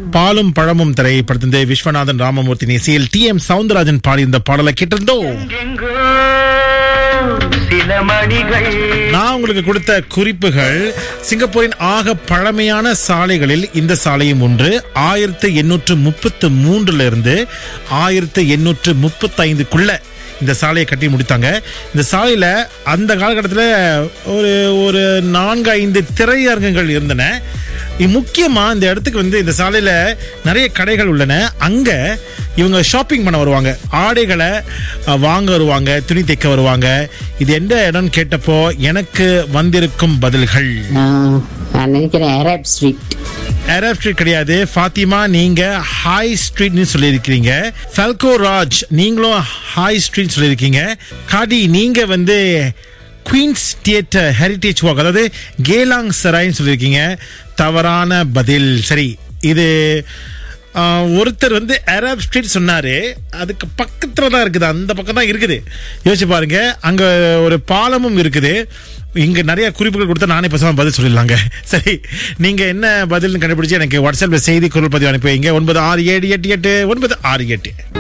பாலும் பழமும் திரைப்படத்திலிருந்து விஸ்வநாதன் ராமமூர்த்தி இசையில் டி எம் சவுந்தரராஜன் பாடியிருந்த பாடலை கேட்டிருந்தோம் எங்கோ சில மணிகள் நான் உங்களுக்கு கொடுத்த குறிப்புகள் சிங்கப்பூரின் ஆக பழமையான சாலைகளில் இந்த சாலையும் ஒன்று ஆயிரத்து எண்ணூற்று முப்பத்து மூன்றுல இருந்து ஆயிரத்து எண்ணூற்று முப்பத்தி ஐந்துக்குள்ள இந்த சாலையை கட்டி முடித்தாங்க இந்த சாலையில அந்த காலகட்டத்தில் ஒரு ஒரு நான்கு ஐந்து திரையரங்குகள் இருந்தன இ- முக்கியமா இந்த இடத்துக்கு வந்து இந்த சாலையில நிறைய கடைகள் உள்ளன அங்க இவங்க ஷாப்பிங் பண்ண வருவாங்க ஆடைகளை அஹ், வாங்க வருவாங்க துணி தைக்க வருவாங்க இது எந்த இடம்னு கேட்டப்போ எனக்கு வந்திருக்கும் பதில்கள் நான் நான் நினைக்கிறேன் அரப் ஸ்ட்ரீட் அரப் ஸ்ட்ரீட் கிடையாது ஃபாத்திமா நீங்க ஹாய் ஸ்ட்ரீட்னு சொல்லியிருக்கிறீங்க ஃபல்கோ ராஜ் நீங்களும் ஹாய் ஸ்ட்ரீட் சொல்லியிருக்கீங்க காடி நீங்க வந்து குயின்ஸ் தியேட்டர் ஹெரிட்டேஜ் வாக் அதாவது கேலாங் சராய்ன்னு சொல்லியிருக்கீங்க தவறான பதில் சரி இது ஆ, ஒருத்தர் வந்து அரப் ஸ்ட்ரீட் சொன்னாரு அதுக்கு பக்கத்துல தான் இருக்குது அந்த பக்கம் தான் இருக்குது யோசிச்சு பாருங்க அங்க ஒரு பாலமும் இருக்குது இங்க நிறைய குறிப்புகள் கொடுத்தா நானே பேசாம பதில் சொல்லிடலாங்க சரி நீங்க என்ன பதில்னு கண்டுபிடிச்சு எனக்கு வாட்ஸ்அப்ல செய்தி குரல் பதிவு அனுப்பி வைங்க ஒன்பது ஆறு ஏழு எட்டு எட்டு ஒன்பது ஆறு எட்டு